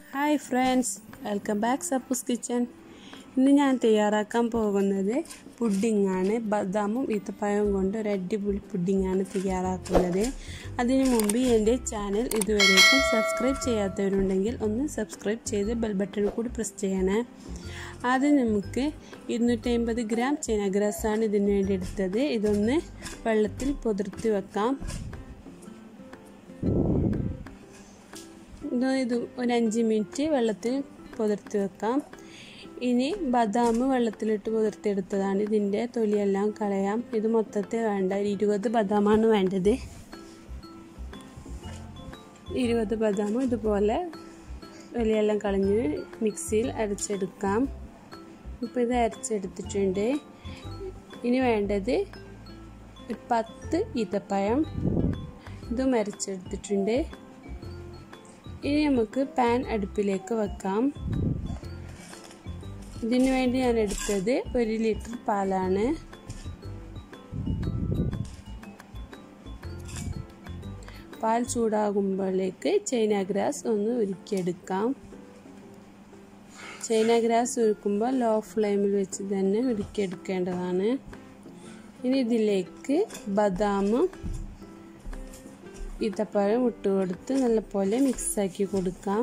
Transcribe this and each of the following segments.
hi friends welcome back Sappu's kitchen ഇന്ന് ഞാൻ തയ്യാറാക്കാൻ പോകുന്നത് പുഡിങ്ങാണ് ബദാമും ഈത്തപ്പഴവും കൊണ്ട് ഒരു അടിപൊളി പുഡിങ്ങാണ് തയ്യാറാക്കുന്നത് അതിനു മുമ്പ് എൻ്റെ ചാനൽ ഇതുവരേക്കും സബ്സ്ക്രൈബ് ചെയ്യാത്തവരുണ്ടെങ്കിൽ ഒന്ന് സബ്സ്ക്രൈബ് ചെയ്ത് ബെൽ ബട്ടൺ കൂടി പ്രസ് ചെയ്യണേ ആദ്യം നമുക്ക് ഇരുന്നൂറ്റി അമ്പത് ഗ്രാം ചൈനഗ്രാസാണ് ഇതിന് വേണ്ടി എടുത്തത് ഇതൊന്ന് വെള്ളത്തിൽ പുതിർത്തി വെക്കാം ഇത് ഇത് ഒരു അഞ്ച് മിനിറ്റ് വെള്ളത്തിൽ പുതിർത്തി വെക്കാം ഇനി ബദാം വെള്ളത്തിലിട്ട് പുതിർത്തിയെടുത്തതാണ് ഇതിൻ്റെ തൊലിയെല്ലാം കളയാം ഇത് മൊത്തത്തിൽ വേണ്ട ഇരുപത് ബദാമാണ് വേണ്ടത് ഇരുപത് ബദാം ഇതുപോലെ തൊലിയെല്ലാം കളഞ്ഞ് മിക്സിയിൽ അരച്ചെടുക്കാം ഇപ്പോൾ ഇത് അരച്ചെടുത്തിട്ടുണ്ട് ഇനി വേണ്ടത് ഒരു പത്ത് ഈത്തപ്പഴം ഇതും അരച്ചെടുത്തിട്ടുണ്ട് ഇനി നമുക്ക് പാൻ അടുപ്പിലേക്ക് വെക്കാം ഇതിനു വേണ്ടി ഞാൻ എടുത്തത് ഒരു ലിറ്റർ പാലാണ് പാൽ ചൂടാകുമ്പോഴേക്ക് ചൈന ഗ്രാസ് ഒന്ന് ഉരുക്കിയെടുക്കാം ചൈന ഗ്രാസ് ഉരുക്കുമ്പോൾ ലോ ഫ്ലെയിമിൽ വെച്ച് തന്നെ ഉരുക്കിയെടുക്കേണ്ടതാണ് ഇനി ഇതിലേക്ക് ബദാമും ഈത്തപ്പഴം ഇട്ട് കൊടുത്ത് നല്ലപോലെ മിക്സാക്കി കൊടുക്കാം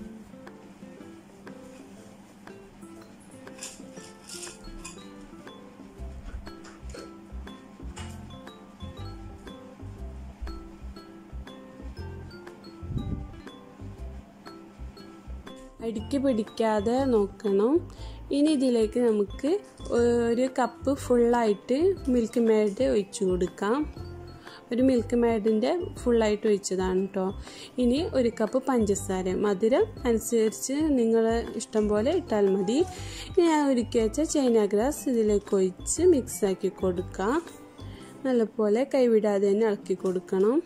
അടിക്ക് പിടിക്കാതെ നോക്കണം ഇനി ഇതിലേക്ക് നമുക്ക് ഒരു കപ്പ് ഫുള്ളായിട്ട് മിൽക്ക് മേഡ് ഒഴിച്ചു കൊടുക്കാം ഒരു മിൽക്ക് മേഡിൻ്റെ ഫുള്ളായിട്ട് ഒഴിച്ചതാണ് കേട്ടോ ഇനി ഒരു കപ്പ് പഞ്ചസാര മധുരം അനുസരിച്ച് നിങ്ങൾ ഇഷ്ടം പോലെ ഇട്ടാൽ മതി ഇനി ഞാൻ ഒരുക്കി വെച്ച ചൈന ഗ്രാസ് ഇതിലേക്ക് ഒഴിച്ച് മിക്സാക്കി കൊടുക്കാം നല്ലപോലെ കൈവിടാതെ തന്നെ ഇളക്കി കൊടുക്കണം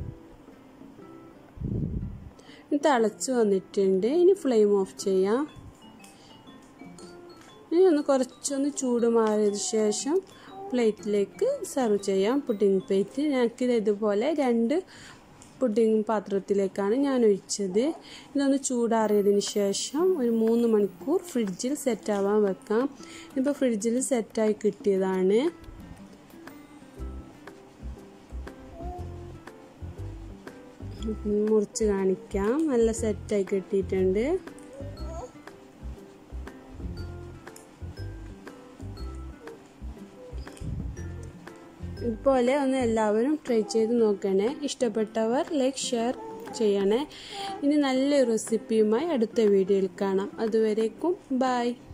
തിളച്ച് വന്നിട്ടുണ്ട് ഇനി ഫ്ലെയിം ഓഫ് ചെയ്യാം ഇനി ഒന്ന് കുറച്ചൊന്ന് ചൂട് മാറിയതിന് ശേഷം പ്ലേറ്റിലേക്ക് സെർവ് ചെയ്യാം പുഡിംഗ് പ്ലേറ്റ് ഞങ്ങൾക്കിത് ഇതുപോലെ രണ്ട് പുഡിംഗ് പാത്രത്തിലേക്കാണ് ഞാൻ ഒഴിച്ചത് ഇതൊന്ന് ചൂടാറിയതിന് ശേഷം ഒരു മൂന്ന് മണിക്കൂർ ഫ്രിഡ്ജിൽ സെറ്റാവാൻ വെക്കാം ഇപ്പോൾ ഫ്രിഡ്ജിൽ സെറ്റായി കിട്ടിയതാണ് മുറിച്ച് കാണിക്കാം നല്ല സെറ്റായി കിട്ടിയിട്ടുണ്ട് ഇതുപോലെ ഒന്ന് എല്ലാവരും ട്രൈ ചെയ്ത് നോക്കണേ ഇഷ്ടപ്പെട്ടവർ ലൈക്ക് ഷെയർ ചെയ്യണേ ഇനി നല്ലൊരു റെസിപ്പിയുമായി അടുത്ത വീഡിയോയിൽ കാണാം അതുവരേക്കും ബായ്